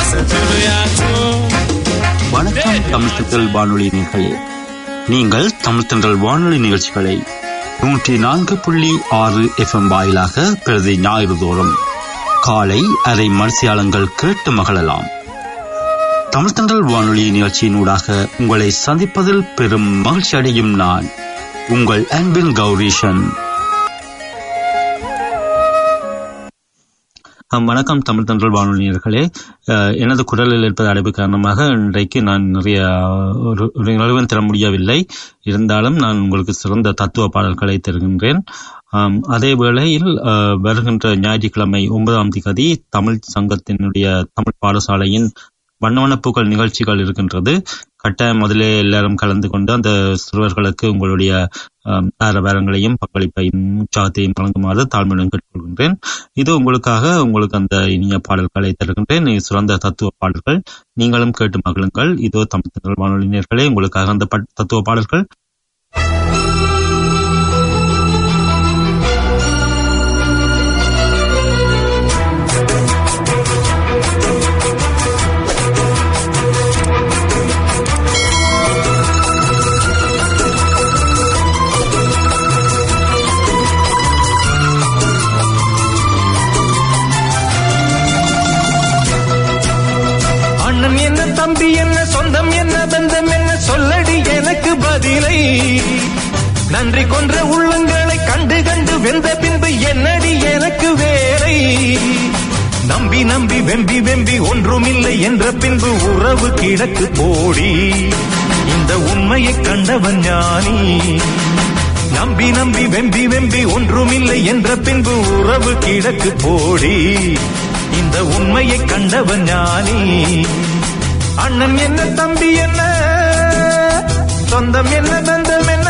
வணக்கம் தமிழ் தென்றல் வானொலி நேர்களே நீங்கள் தமிழ் தென்றல் வானொலி நிகழ்ச்சிகளை நூற்றி நான்கு புள்ளி ஆறு எஃப்எம் வாயிலாக பிரதி ஞாயிறு தோறும் காலை அரை மனசியாளங்கள் கேட்டு மகிழலாம் தமிழ் தென்றல் வானொலி நிகழ்ச்சியினூடாக உங்களை சந்திப்பதில் பெரும் மகிழ்ச்சி அடையும் நான் உங்கள் அன்பின் கௌரீஷன் அஹ் வணக்கம் தமிழ் தன்றல் வானொலியர்களே அஹ் எனது குரலில் இருப்பது அடைப்பு காரணமாக இன்றைக்கு நான் நிறைய ஒரு ஒரு நிலவரம் தர முடியவில்லை இருந்தாலும் நான் உங்களுக்கு சிறந்த தத்துவ பாடல்களை தருகின்றேன் ஆம், அதே வேளையில் அஹ், வருகின்ற ஞாயிற்றுக்கிழமை ஒன்பதாம் திகதி தமிழ் சங்கத்தினுடைய தமிழ் பாடசாலையின் வண்ணவனப்பூக்கள் நிகழ்ச்சிகள் இருக்கின்றது கட்டாயம் முதலே எல்லாரும் கலந்து கொண்டு அந்த சிறுவர்களுக்கு உங்களுடைய ஆம், ஆரவாரங்களையும் பங்களிப்பையும் உற்சாகத்தையும் வழங்குமாறு தாழ்மையுடன் கேட்டுக்கொள்கின்றேன் இது உங்களுக்காக உங்களுக்கு அந்த இனிய பாடல்களை தருகின்றேன் இது சிறந்த தத்துவ பாடல்கள் நீங்களும் கேட்டு மகிழுங்கள் இதோ தமிழ் திணறல் வானொலி நேயர்களே உங்களுக்காக அந்த பட்- தத்துவ பாடல்கள் அண்ணன் என்ன தம்பி என்ன சொந்தம் என்ன பந்தம் என்ன சொல்லடி எனக்கு பதிலை நன்றி கொன்ற உள்ளங்களை கண்டு கண்டு வெந்த பின்பு என்னடி எனக்கு வேலை நம்பி நம்பி வெம்பி வெம்பி ஒன்றுமில்லை என்ற பின்பு உறவு கிடக்கு போடி இந்த உண்மையை கண்டவன் ஞானி நம்பி நம்பி வெம்பி வெம்பி ஒன்றுமில்லை என்ற பின்பு உறவு கிடக்கு போடி இந்த உண்மையை கண்டவன் ஞானி அண்ணன் என்ன தம்பி என்ன சொந்தம் என்ன பந்தம் என்ன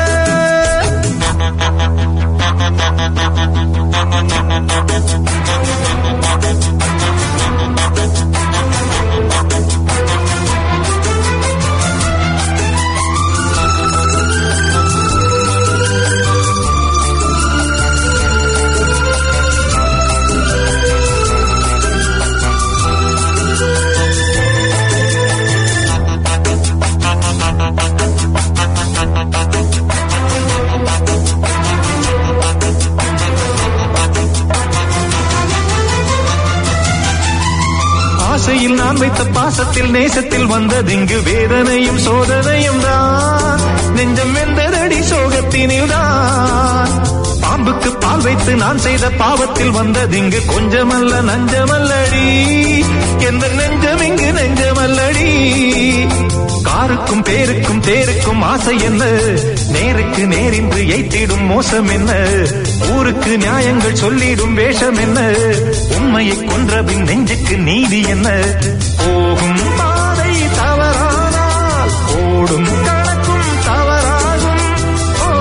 ஆசையில் நான் வைத்த பாசத்தில் நேசத்தில் வந்ததிங்கு வேதனையும் சோதனையும் தான் நெஞ்சம் வெந்ததடி சோகத்தினில் தான் பாம்புக்கு பால் வைத்து நான் செய்த பாவத்தில் வந்ததிங்கு கொஞ்சமல்ல நஞ்சமல்லடி எந்த நெஞ்சம் இங்கு நெஞ்சமல்லடி காருக்கும் பேருக்கும் தேருக்கும் ஆசை என்ன நேருக்கு நேரின்று எய்த்திடும் மோசம் என்ன ஊருக்கு நியாயங்கள் சொல்லிடும் வேஷம் என்ன உண்மையை கொன்றபின் நெஞ்சுக்கு நீதி என்ன போகும் பாதை தவறானால் ஓடும் கணக்கும் தவறாகும் ஓ,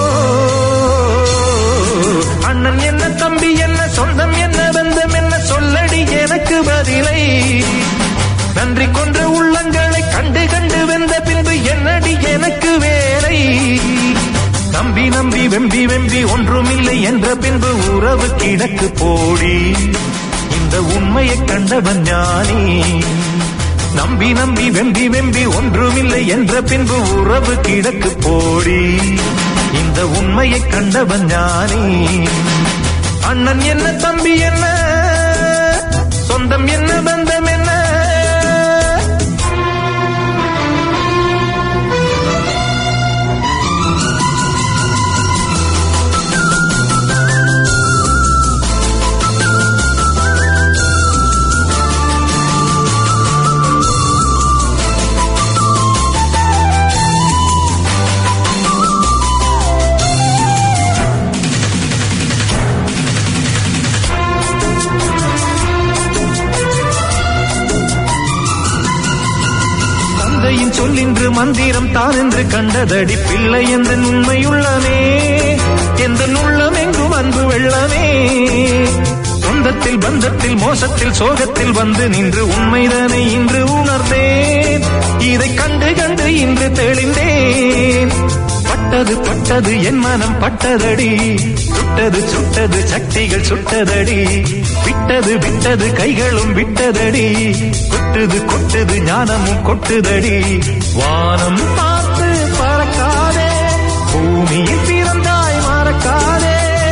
அண்ணன் என்ன தம்பி என்ன சொந்தம் என்ன பந்தம் என்ன சொல்லடி எனக்கு பதிலை நன்றி கொன்ற உள்ளங்களை கண்டு கண்டு வெந்த பின்பு என்னடி எனக்கு வேலை நம்பி நம்பி வெம்பி வெம்பி ஒன்றுமில்லை என்ற பின்பு உறவு கிடக்கு போடி இந்த உண்மையை கண்டவன் ஞானி நம்பி நம்பி வெம்பி வெம்பி ஒன்றுமில்லை என்ற பின்பு உறவு கிடக்கு போடி இந்த உண்மையை கண்டவன் ஞானி அண்ணன் என்ன தம்பி என்ன சொந்தம் என்ன பந்தம் என்ன தந்தையின் சொல்லின்று மந்திரம் தான் என்று கண்டதடி பிள்ளை என்ற உண்மையுள்ளமே எந்த உள்ளம் எங்கும் அன்பு வெள்ளமே சொந்தத்தில் பந்தத்தில் மோசத்தில் சோகத்தில் வந்து நின்று உண்மைதானே இன்று உணர்ந்தேன் இதை கண்டு கண்டு இன்று தெளிந்தேன் பட்டது பட்டது என் மனம் பட்டதடி சுட்டது சுட்டது சக்திகள் சுட்டதடி விட்டது விட்டது கைகளும் விட்டதடி கொட்டுது கொட்டுது ஞானமும் கொட்டுதடி வானம் பார்த்து பறக்காதே பூமியில் பிறந்தாய் மறக்காதே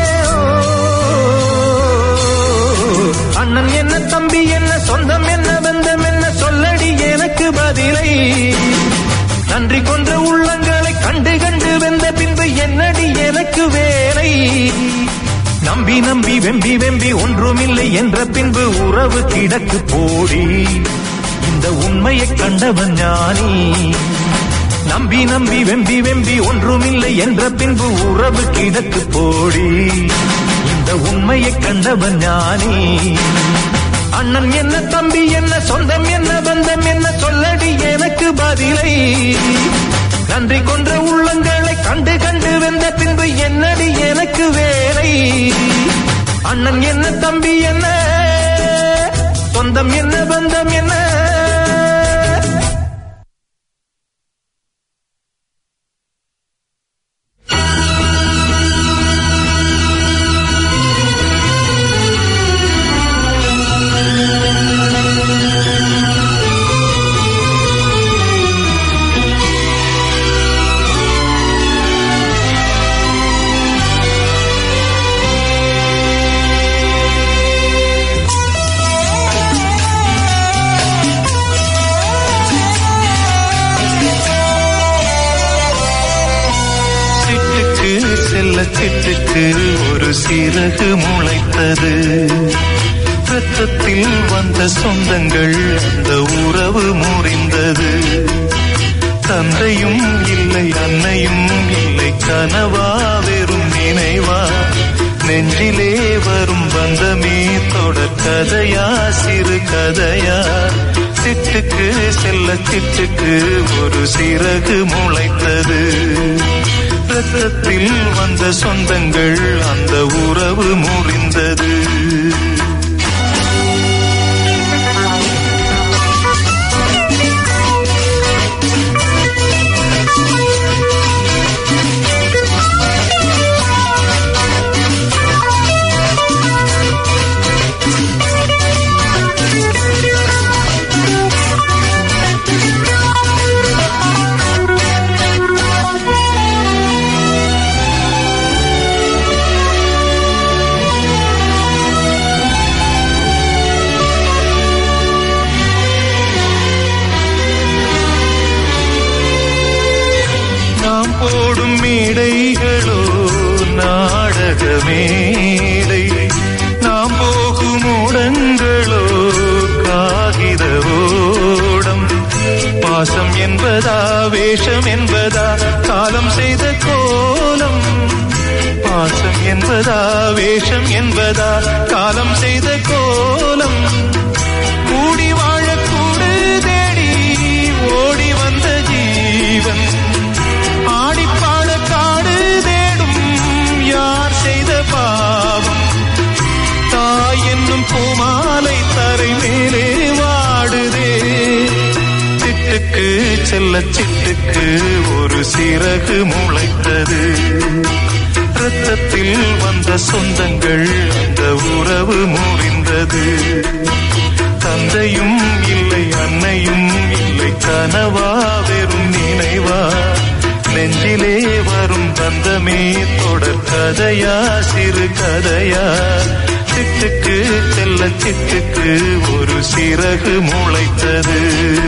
ஓ, அண்ணன் என்ன தம்பி என்ன சொந்தம் என்ன பந்தம் என்ன சொல்லடி எனக்கு பதிலை நன்றி கொன்ற உள்ளங்களை கண்டு கண்டு வெந்த பின்பு என்னடி எனக்கு வேலை நம்பி நம்பி வெம்பி வெம்பி ஒன்றுமில்லை என்ற பின்பு உறவு கிடக்கு போடி இந்த உண்மையை கண்டவன் ஞானி நம்பி நம்பி வெம்பி வெம்பி ஒன்றுமில்லை என்ற பின்பு உறவு கிடக்கு போடி இந்த உண்மையை கண்டவன் ஞானி அண்ணன் என்ன தம்பி என்ன சொந்தம் என்ன பந்தம் என்ன சொல்லடி எனக்கு பதிலை நன்றி கொன்ற உள்ளங்களை கண்டு கண்டு வெந்த பின்பு என்னடி எனக்கு வேலை அண்ணன் என்ன தம்பி என்ன சொந்தம் என்ன பந்தம் என்ன சிட்டுக்கு செல்ல சிட்டுக்கு ஒரு சிறகு முளைத்தது ரத்தத்தில் வந்த சொந்தங்கள் அந்த உறவு முறிந்தது தந்தையும் இல்லை அன்னையும் இல்லை கனவா வெறும் நினைவா நெஞ்சிலே வரும் பந்தமே தொடர் கதையா சிறு கதையா சிட்டுக்கு செல்ல சிட்டுக்கு ஒரு சிறகு முளைத்தது ரத்தத்தில் வந்த சொந்தங்கள் அந்த உறவு முறிந்தது நாம் போடும் மேடைகளோ நாடக மேடை நாம் போகும் ஓடங்களோ காகித ஓடம் பாசம் என்பதா வேஷம் என்பதா காலம் செய்த கோலம் பாசம் என்பதா வேஷம் என்பதா காலம் செய்த கோலம் கூடி வாழக்கூடு தேடி ஓடி வந்த ஜீவன் ஆடிப்பாட காடு தேடும் யார் செய்த பாவம் தாய் என்னும் பூமாலை தரை மேலே வாடுதே சிட்டுக்கு செல்ல சிட்டுக்கு ஒரு சிறகு முளைத்தது ரத்தத்தில் வந்த சொந்தங்கள் அந்த உறவு முறிந்தது தந்தையும் இல்லை அன்னையும் இல்லை கனவா வெறும் நினைவா நெஞ்சிலே வரும் பந்தமே தொடர் கதையா சிறு கதையா சிட்டுக்கு செல்ல சிட்டுக்கு ஒரு சிறகு முளைத்தது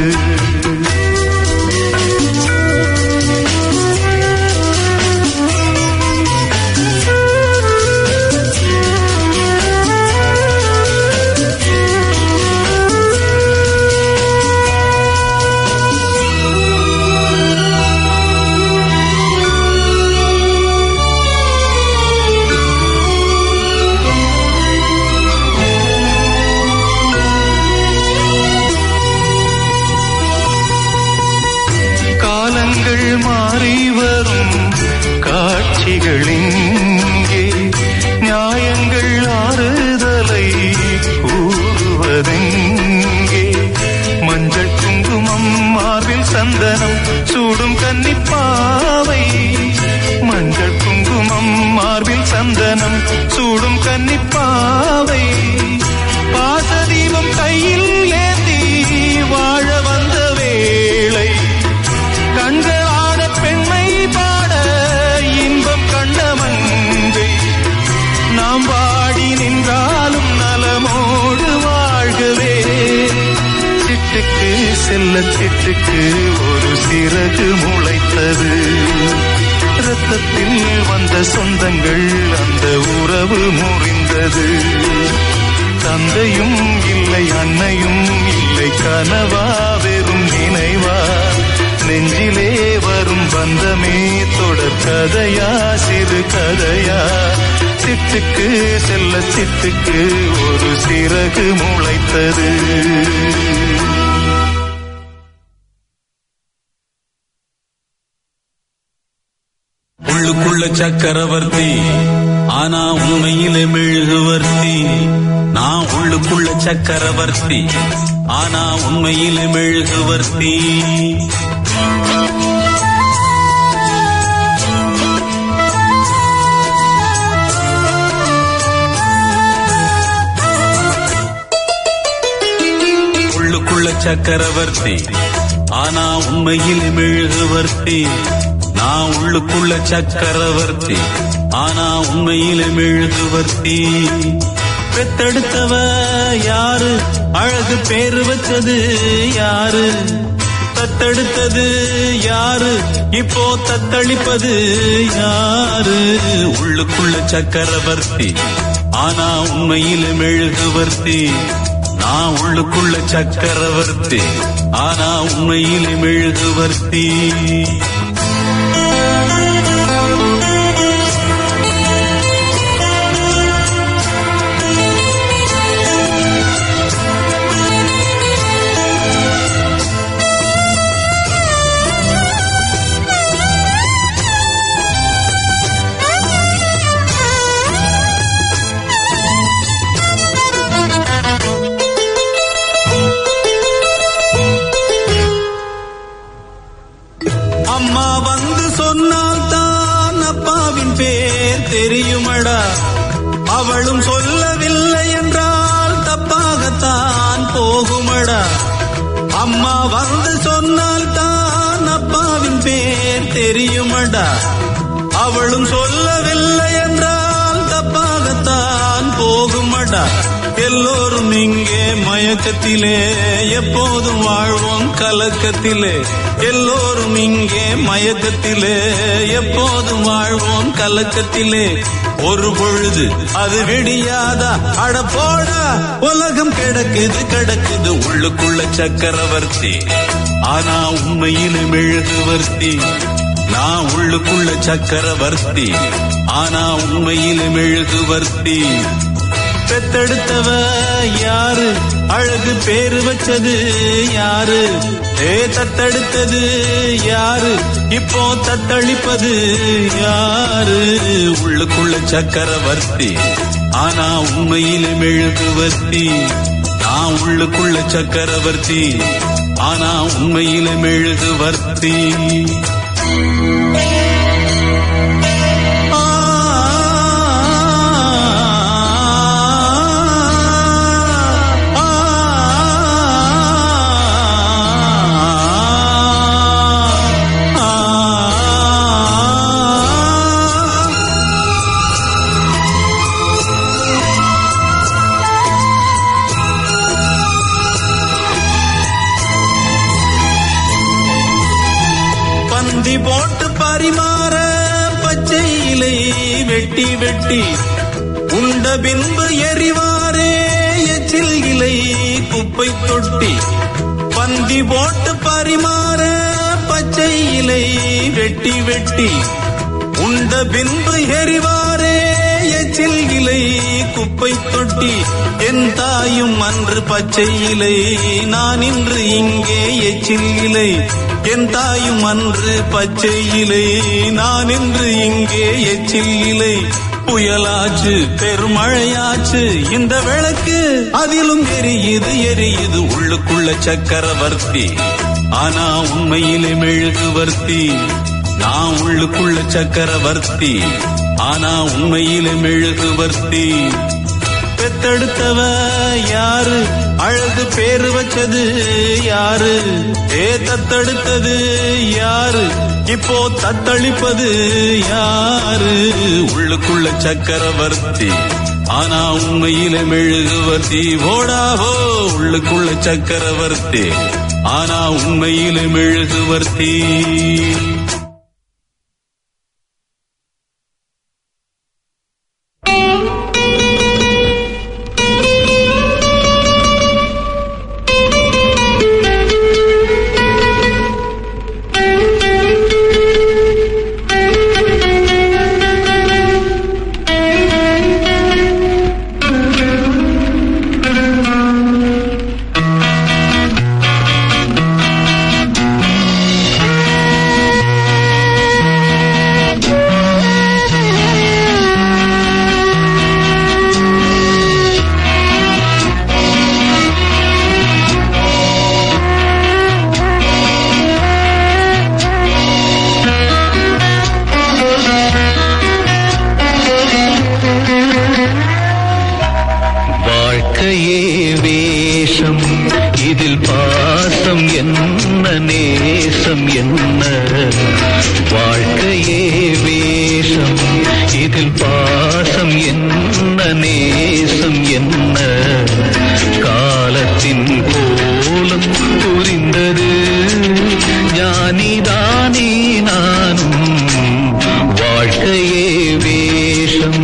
காலங்கள் மாறி வரும் காட்சிகள் இங்கே நியாயங்கள் ஆறுதலை கூறுவதெங்கே மஞ்சள் குங்குமம் மார்பில் சந்தனம் சூடும் கன்னிப்பாவை செல்ல சிட்டுக்கு ஒரு சிறகு முளைத்தது ரத்தத்தில் வந்த சொந்தங்கள் அந்த உறவு முறிந்தது தந்தையும் இல்லை அன்னையும் இல்லை கனவா வெறும் நினைவா நெஞ்சிலே வரும் பந்தமே தொடர் கதையா சிறு கதையா சிட்டுக்கு செல்ல சிட்டுக்கு ஒரு சிறகு முளைத்தது உள்ளுக்குள்ள சக்கரவர்த்தி ஆனா உண்மையிலே மெழுகுவர்த்தி நான் உள்ளுக்குள்ள சக்கரவர்த்தி ஆனா உண்மையிலே மெழுகுவர்த்தி உள்ளுக்குள்ள சக்கரவர்த்தி ஆனா உண்மையில் மெழுகுவர்த்தி நான் உள்ளுக்குள்ள சக்கரவர்த்தி ஆனா உண்மையில மெழுகுவர்த்தி பெத்தெடுத்தவ யாரு அழகு பேரு வச்சது யாரு தத்தெடுத்தது யாரு இப்போ தத்தளிப்பது யாரு உள்ளுக்குள்ள சக்கரவர்த்தி ஆனா உண்மையில மெழுகுவர்த்தி நான் உள்ளுக்குள்ள சக்கரவர்த்தி ஆனா உண்மையில மெழுகுவர்த்தி அம்மா வந்து சொன்னால் தான் அப்பாவின் பேர் தெரியுமடா அவளும் சொல்லவில்லை என்றால் தப்பாகத்தான் போகுமடா அம்மா வந்து சொன்னால் தான் அப்பாவின் பேர் தெரியுமடா அவளும் சொல்லவில்லை என்றால் தப்பாகத்தான் போகுமடா எல்லோரும் இங்கே மயக்கத்திலே எப்போதும் வாழ்வோம் கலக்கத்திலே எல்லோரும் இங்கே மயக்கத்திலே எப்போதும் வாழ்வோம் கலக்கத்திலே ஒரு பொழுது அது விடியாதா அட போடா உலகம் கிடக்குது கிடக்குது உள்ளுக்குள்ள சக்கரவர்த்தி ஆனா உண்மையில மெழுகுவர்த்தி நான் உள்ளுக்குள்ள சக்கரவர்த்தி ஆனா உண்மையில மெழுகுவர்த்தி பெத்தெடுத்தவ யாரு அழகு பேரு வச்சது யாரு ஏ தத்தெடுத்தது யாரு இப்போ தத்தளிப்பது யாரு உள்ளுக்குள்ள சக்கரவர்த்தி ஆனா உண்மையில மெழுகுவர்த்தி நான் உள்ளுக்குள்ள சக்கரவர்த்தி ஆனா உண்மையில மெழுகுவர்த்தி பந்தி போட்டு பரிமாற பச்சை இலை வெட்டி வெட்டி உண்ட பின்பு எரிவாரே எச்சில் இலை குப்பை தொட்டி பந்தி போட்டு பரிமாற பச்சை இலை வெட்டி வெட்டி உண்ட பின்பு எரிவாரே எச்சில் இலை குப்பை தொட்டி என் தாயும் அன்று பச்சை இலை நான் இன்று இங்கே எச்சில் இலை என் தாயும் அன்று பச்சை இலை நான் இன்று இங்கே எச்சில் இலை புயலாச்சு பெருமழையாச்சு இந்த விளக்கு அதிலும் எரியுது எரியுது உள்ளுக்குள்ள சக்கரவர்த்தி ஆனா உண்மையிலே மெழுகுவர்த்தி நான் உள்ளுக்குள்ள சக்கரவர்த்தி ஆனா உண்மையிலே மெழுகுவர்த்தி பெத்தெடுத்தவ யாரு அழகு பேரு வச்சது யாரு ஏ தத்தெடுத்தது யாரு இப்போ தத்தளிப்பது யாரு உள்ளுக்குள்ள சக்கரவர்த்தி ஆனா உண்மையில மெழுகுவர்த்தி போடாவோ உள்ளுக்குள்ள சக்கரவர்த்தி ஆனா உண்மையில மெழுகுவர்த்தி வாழ்க்கையே வேஷம் இதில் பாசம் என்ன நேசம் என்ன வாழ்க்கையே வேஷம் இதில் பாசம் என்ன நேசம் என்ன காலத்தின் கோலம் புரிந்தது ஞானிதானே நானும் வாழ்க்கையே வேஷம்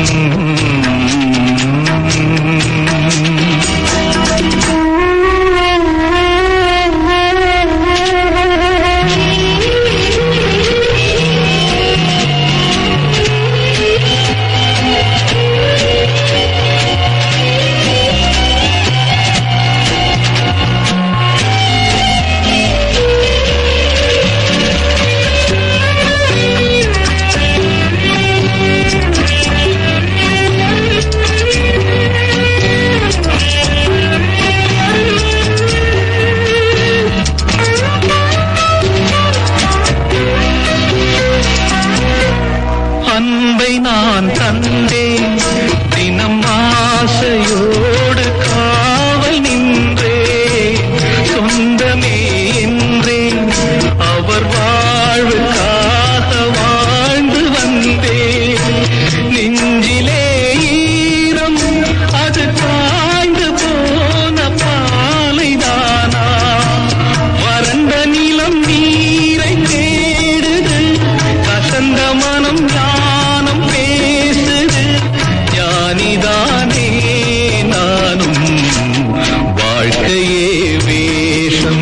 அன்பை நான் தந்தேன் தினம் ஆசையோடு காவல் நின்றேன் சொந்தமே என்றேன் அவர் வாழ்வுக்காக வாழ்ந்து வந்தேன் நெஞ்சிலே ஈரம் அது காய்ந்து போன பாலைதானா வறண்ட நிலம் நீரை தேடுது கசந்த மனம் ஞானம் பேசுது ஞானிதானே நானும் வாழ்க்கையே வேஷம்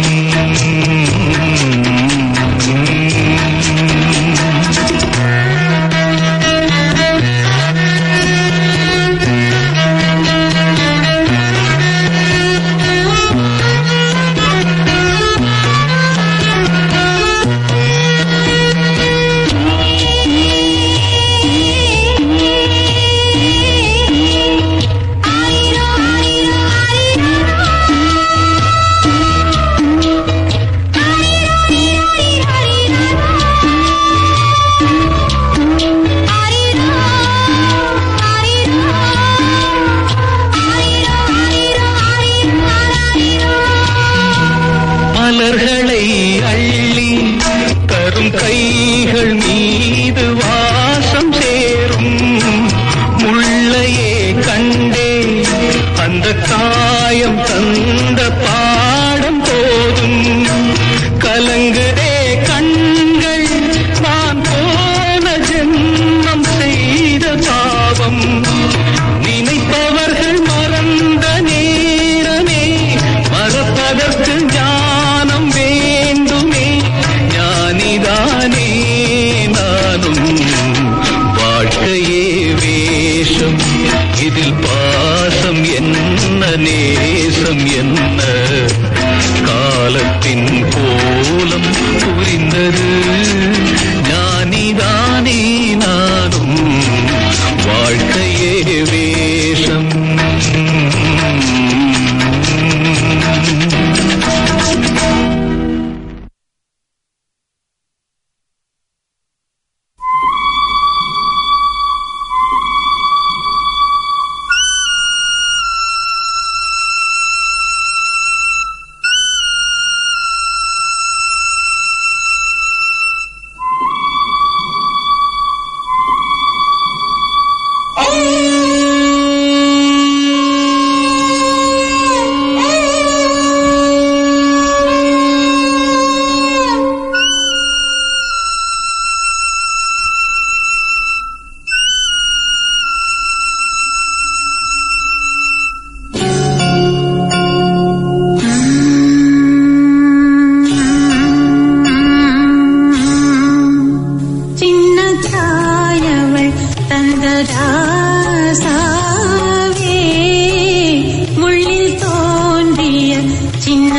மலர்களை அள்ளி தரும் கைகள் மீது வாசம் சேரும் முள்ளையே கண்டே அந்த காயம் தந்த பாடம் போதும் கலங்குதே கண்கள் நான் போன ஜென்மம் செய்த பாவம் நினைப்பவர்கள் மறந்த நேரமே மறப்பதற்கு ஞானம் வேண்டுமே ஞானிதானே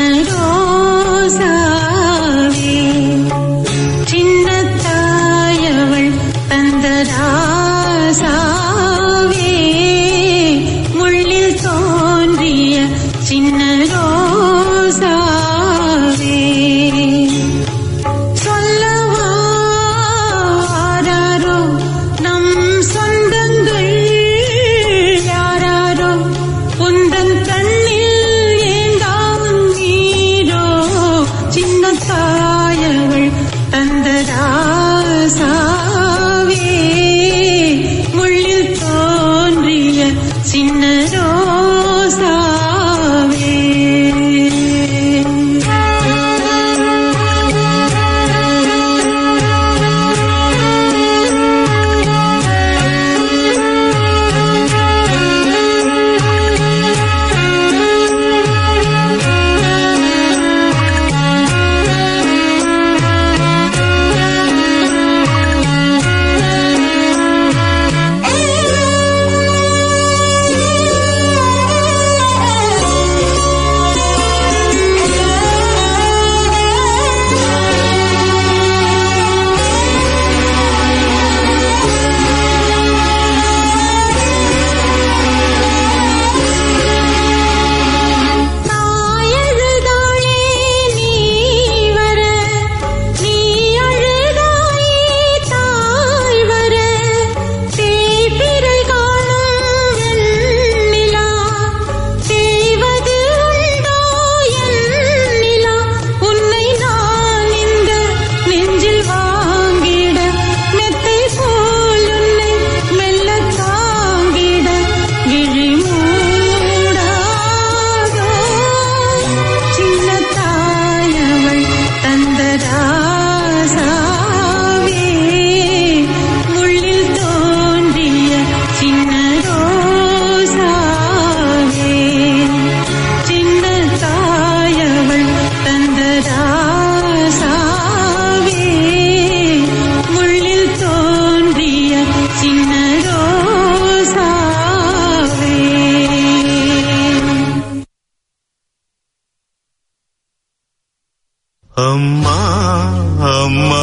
ரோசாவே சின்ன தாயவள் தந்த ராசாவே முள்ளில் தோன்றிய சின்ன ரோசாவே சொல்லவா ஆராரோ நம் சொந்தங்கள் யாராரோ உந்தன் கண்ணில் ஏந்தாம் நீரோ சின்ன தாயவள் தந்த ராசாவே முள்ளில் தோன்றிய சின்ன ரோசாவே தாயழுதாளே நீ வர நீ அழுதாயே தாய் வர தேய்பிறை காணும் வெண்ணிலா செய்வது உண்டோ எண்ணிலா உன்னை நான் இந்த நெஞ்சில் வாங்கிட மெத்தை போல் உன்னை மெல்ல தாங்கிட விழி மூடாதோ சின்ன தாயவள் தந்த ராசாவே முள்ளில் தோன்றிய சின்ன ரோசாவே சின்ன தாயவள் தந்த ராசாவே முள்ளில் தோன்றிய சின்ன ரோசாவே அம்மா அம்மா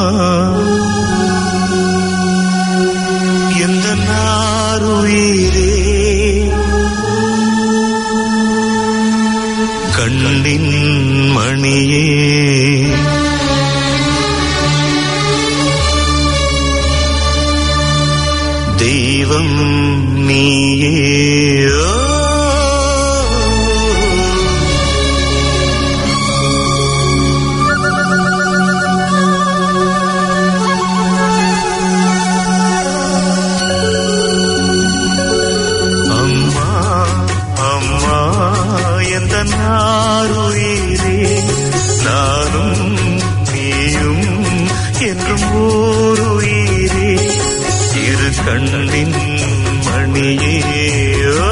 எந்த நாருயிரே கண்ணின் மணியே தெய்வம் நீயே ஓ அம்மா அம்மா எந்த நாருயிரே நானும் நீயும் என்றும் ஓருயிரே இரு கண்ணின் மணியே ஓ,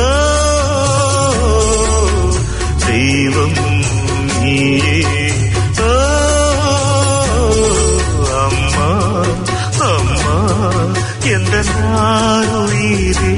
தெய்வம் நீயே ஓ, அம்மா அம்மா எந்த நாருயிரே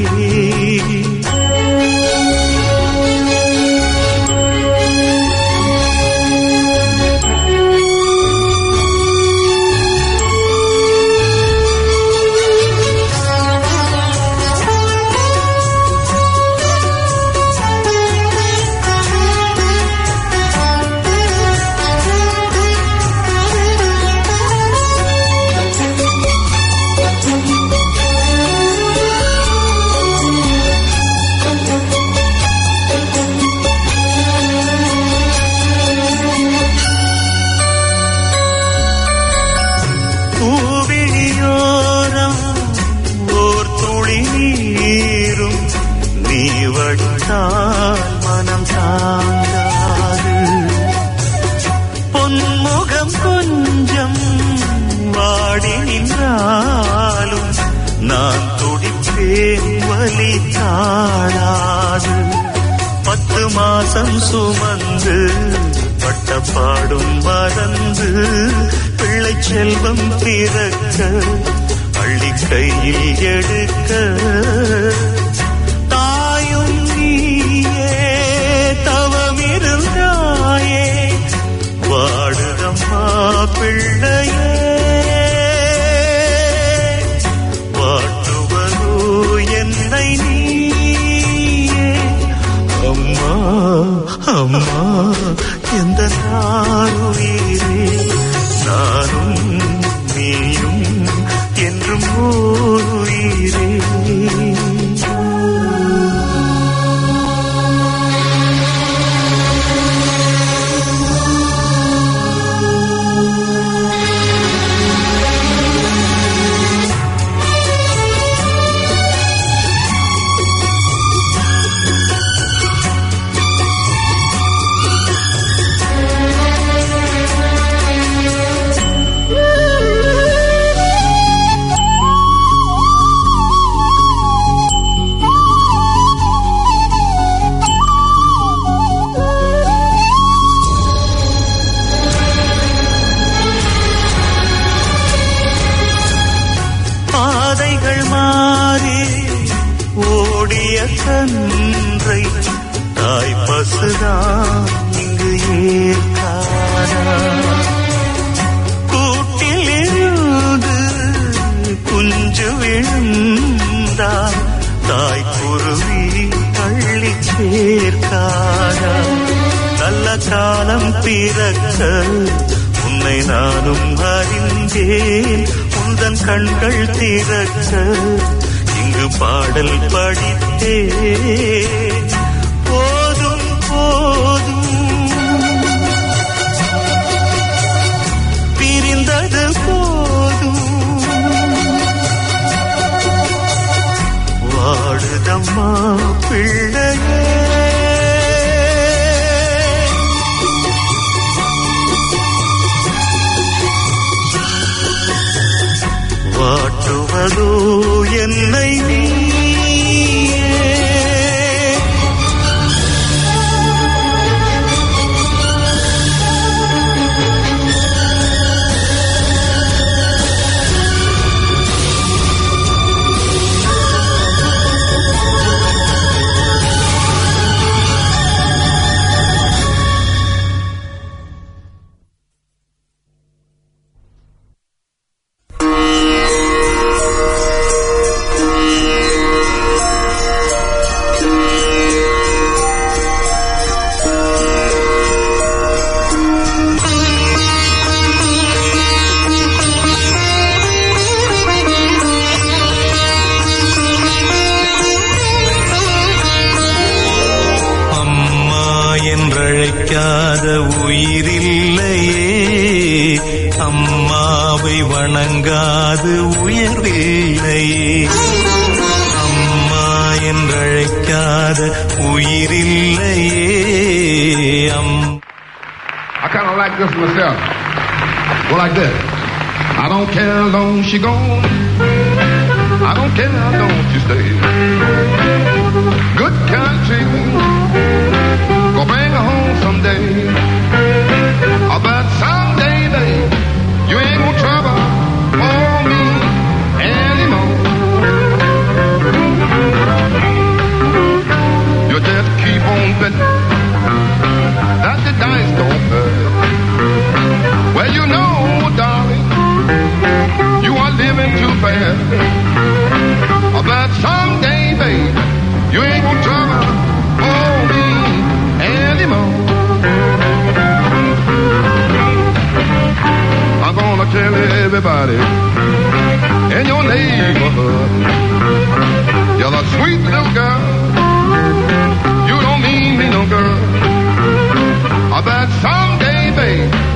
பூவிழியோரம் ஓர் துளி நீரும் நீ வடித்தால் மனம் தாங்காது பொன்முகம் கொஞ்சம் வாடி நின்றாலும் நான் துடிப்பேன் வலி தாழாது பத்து மாசம் சுமந்து பட்டப்பாடும் மறந்து பிள்ளை செல்வம் பிறக்க அள்ளி கையில் எடுக்க தாயும் நீயே தவமிருந்தாயே ஆருயிரே நானும் நீயும் என்றும் ஓருயிரே பாதைகள் மாறி ஓடிய கன்றை தாய் பசுதான் இங்கு ஏற்காரா கூட்டில் இருந்து குஞ்சு விழுந்தால் தாய் குருவி தள்ளி சேர்க்காரா நல்ல காலம் பிறக்க உன்னை நானும் அறிந்தேன் உந்தன் கண்கள் திறக்க இங்கு பாடல் படித்தேன் போதும் போதும் பிரிந்தது போதும் வாடுதம்மா பிள்ளையே வாட்டுவதோ என்னை நீயே அம்மா என்றழைக்காத உயிரில்லையே அம்மாவை வணங்காது உயர்வில்லையே அம்மா என்றழைக்காத உயிரில்லையே அம் I kind of like this myself. Go like this. I don't care how long she gone. I don't care how long she stay. Good country. Go bring her home someday. Oh, but someday, babe, you ain't gonna trouble for me anymore. You just keep on betting that the dice don't hurt. Well, you know, darling, you are living too fast. But someday, baby, you ain't gonna trouble for me anymore. I'm gonna tell everybody in your neighborhood you're a sweet little girl